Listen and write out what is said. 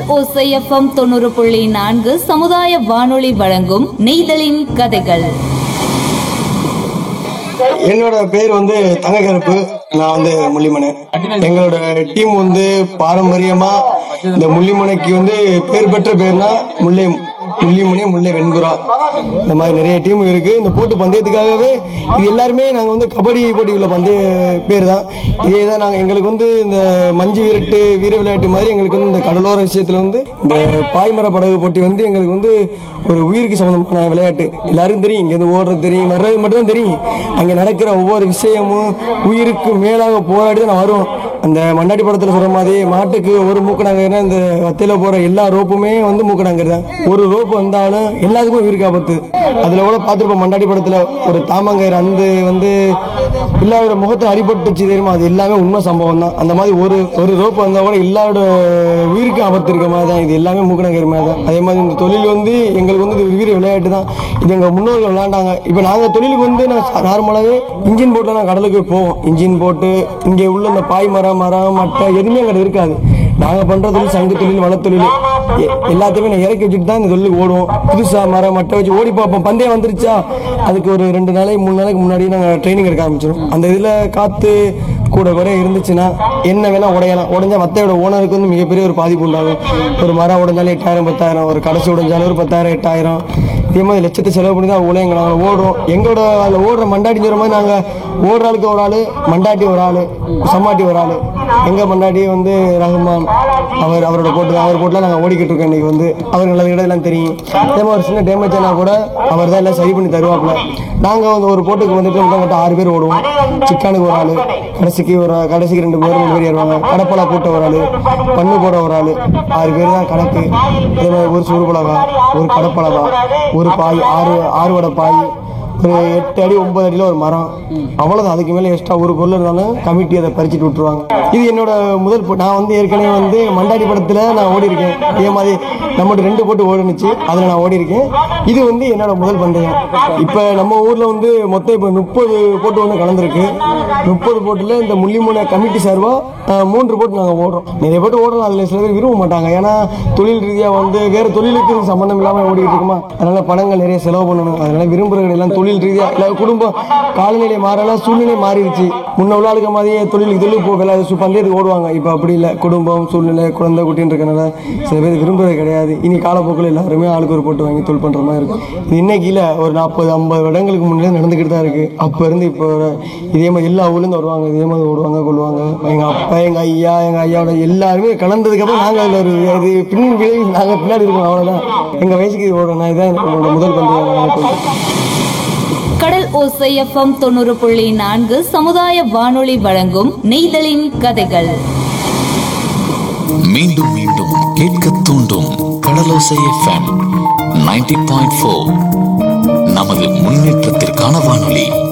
ஓசைஎஃப்எம் தொண்ணூறு புள்ளி நான்கு சமுதாய வானொலி வழங்கும் நெய்தலின் கதைகள் என்னோட பேர் வந்து தங்கக்கருப்பு நான் வந்து முள்ளிமனை எங்களோட டீம் வந்து பாரம்பரியமா இந்த முள்ளிமனைக்கு வந்து பேர் பெற்ற பேர்னா முல்லை முள்ளிமணி முல்லை வெண்புறா இந்த மாதிரி நிறைய டீம் இருக்கு இந்த போட்டு பந்தயத்துக்காகவே இது எல்லாருமே நாங்கள் வந்து கபடி போட்டி உள்ள பந்தய பேர் தான் இதே தான் நாங்கள் எங்களுக்கு வந்து இந்த மஞ்சு விரட்டு வீர விளையாட்டு மாதிரி எங்களுக்கு வந்து இந்த கடலோர விஷயத்தில் வந்து இந்த பாய்மர படகு போட்டி வந்து எங்களுக்கு வந்து ஒரு உயிருக்கு சம்மந்தமான விளையாட்டு எல்லாருக்கும் தெரியும் இங்கேருந்து ஓடுறது தெரியும் வர்றது மட்டும் தான் தெரியும் அங்கே நடக்கிற ஒவ்வொரு விஷயமும் உயிருக்கு மேலாக போராடி தான் வரும் அந்த மண்ணாடி படத்தில் சொல்ற மாதிரி மாட்டுக்கு ஒரு மூக்கணாங்கன்னா இந்த வத்தையில போற எல்லா ரோப்புமே வந்து மூக்கணாங்கர் தான் ஒரு ரோப்பு வந்தாலும் எல்லாத்துக்கும் உயிருக்கு ஆபத்து அதுல கூட பார்த்துருப்போம் மண்டாடி படத்துல ஒரு தாமங்கர் அந்த வந்து எல்லாரோட முகத்தை அடிபட்டுச்சு தெரியுமா அது எல்லாமே உண்மை சம்பவம் தான் அந்த மாதிரி ஒரு ஒரு ரோப்பு வந்தா கூட எல்லாரோட உயிருக்கு ஆபத்து இருக்க மாதிரி தான் இது எல்லாமே மூக்கணாங்கர் மாதிரி தான் அதே மாதிரி இந்த தொழில் வந்து எங்களுக்கு வந்து இது வீர விளையாட்டு தான் இது எங்க முன்னோர்கள் விளையாண்டாங்க இப்போ நாங்க தொழிலுக்கு வந்து நான் நார்மலாகவே இன்ஜின் போட்டில் நான் கடலுக்கு போவோம் இன்ஜின் போட்டு இங்கே உள்ள இந்த பாய் மரம் மரம் மட்டை எதுவுமே அங்கே இருக்காது நாங்க பண்ற தொழில் சங்கு தொழில் வனத்தொழில் எ- எல்லாத்தையுமே நான் இறக்கி வச்சுட்டு தான் இந்த தொழிலுக்கு ஓடுவோம் புதுசா மரம் மட்டை வச்சு ஓடி பார்ப்போம் பந்தயம் வந்துருச்சா அதுக்கு ஒரு ரெண்டு நாளைக்கு மூணு நாளைக்கு முன்னாடி நாங்கள் ட்ரைனிங் எடுக்க ஆரம்பிச்சிடும் அந்த இதில் காற்று கூட குறை இருந்துச்சுன்னா என்ன வேணா உடையலாம் உடஞ்சா மத்தையோட ஓனருக்கு வந்து மிகப்பெரிய ஒரு பாதிப்பு உண்டாகும் ஒரு மரம் உடைஞ்சாலும் எட்டாயிரம் பத்தாயிரம் ஒரு கடைசி உடைஞ்சாலும் ஒரு பத்தாயிரம் எட்டாயிரம் இதே மாதிரி லட்சத்தை செலவு பண்ணி தான் அவ்வளோ எங்க நாங்கள் ஓடுறோம் எங்களோட அதில் ஓடுற மண்டாட்டி சொல்கிற மாதிரி நாங்கள் ஓடுற ஆளுக்கு ஒரு ஆள் மண்டாட்டி ஒரு ஆள் சம்மாட்டி ஒரு ஆள் எங்கள் மண்டாட்டி வந்து ரஹ்மான் அவர் அவரோட போட்டு தான் அவர் போட்டில் நாங்கள் ஓடிக்கிட்டு இருக்கோம் இன்னைக்கு வந்து அவர் நல்ல இடம்லாம் தெரியும் அதே மாதிரி ஒரு சின்ன டேமேஜ் ஆனால் கூட அவர் தான் எல்லாம் சரி பண்ணி தருவாப்புல நாங்கள் வந்து ஒரு போட்டுக்கு வந்துட்டு மொத்தம் ஆறு பேர் ஓடுவோம் சிக்கானுக்கு ஒரு ஆள் கடைசிக்கு ஒரு கடைசிக்கு ரெண்டு பேர் மூணு பேர் ஏறுவாங்க கடப்பலா போட்ட ஒரு ஆள் பண்ணு போட ஒரு ஆள் ஆறு பேர் தான் கணக்கு அதே மாதிரி ஒரு சூடு பலகா ஒரு கடப்பலகா ஒரு பாய் ஆறு ஆறு வடை பாய் ஒரு எட்டு அடி ஒன்பது அடியில் ஒரு மரம் அவ்வளோதான் அதுக்கு மேலே எக்ஸ்ட்ரா ஒரு பொருள் இருந்தாலும் கமிட்டி அதை பறிச்சுட்டு விட்டுருவாங்க இது என்னோட முதல் போ- நான் வந்து ஏற்கனவே வந்து மண்டாடி படத்தில் நான் ஓடி இருக்கேன் இதே மாதிரி நம்மகிட்ட ரெண்டு போட்டு ஓடுனுச்சு அதில் நான் ஓடி இருக்கேன் இது வந்து என்னோட முதல் பந்தயம் இப்போ நம்ம ஊரில் வந்து மொத்தம் இப்போ முப்பது போட்டு வந்து கலந்துருக்கு முப்பது போட்டில் இந்த முள்ளிமூனை கமிட்டி சார்பாக மூன்று போட்டு நாங்கள் ஓடுறோம் நிறைய போட்டு ஓடலாம் அதில் சில பேர் விரும்ப மாட்டாங்க ஏன்னா தொழில் ரீதியாக வந்து வேறு தொழிலுக்கு இது சம்மந்தம் இல்லாமல் ஓடிட்டு இருக்குமா அதனால பணங்கள் நிறைய செலவு பண்ணணும் அதனால விரும்புறவங்க எல்லாம் தொழில் ரீதியாக இல்லை குடும்பம் காலநிலை மாறலாம் சூழ்நிலை மாறிடுச்சு முன்ன உள்ள ஆளுக்கு மாதிரியே தொழிலுக்கு தொழில் போ விளை சு- பந்தயத்துக்கு ஓடுவாங்க இப்போ அப்படி இல்லை குடும்பம் சூழ்நிலை குழந்தை குட்டின்னு இருக்கனால சில பேர் விரும்புறது கிடையாது இனி காலப்போக்கில் எல்லாருமே ஆளுக்கு ஒரு போட்டு வாங்கி தொழில் பண்ணுற மாதிரி இருக்கும் இது இன்னைக்கு இல்லை ஒரு நாற்பது ஐம்பது வருடங்களுக்கு முன்னே நடந்துக்கிட்டு தான் இருக்குது அப்போ இருந்து இப்போ வரை இதே மாதிரி எல்லா ஊர்லேருந்து வருவாங்க இதே மாதிரி ஓடுவாங்க கொள்வாங்க எங்கள் அப்பா எங்கள் ஐயா எங்கள் ஐயாவோட எல்லாருமே கலந்ததுக்கப்புறம் நாங்கள் அதில் ஒரு இது பின் விளைவு நாங்கள் பின்னாடி இருக்கோம் அவ்வளோதான் எங்கள் வயசுக்கு இது ஓடுறோம் நான் இதான் என்னோட முதல் பந்தயம் நான் நினைக்கிறேன். கடல் ஓசைஎஃப்எம் தொண்ணூறு புள்ளி நான்கு சமுதாய வானொலி வழங்கும் நெய்தலின் கதைகள் மீண்டும் மீண்டும் கேட்க தூண்டும் Kadalosai FM ninety point four நமது முன்னேற்றத்திற்கான வானொலி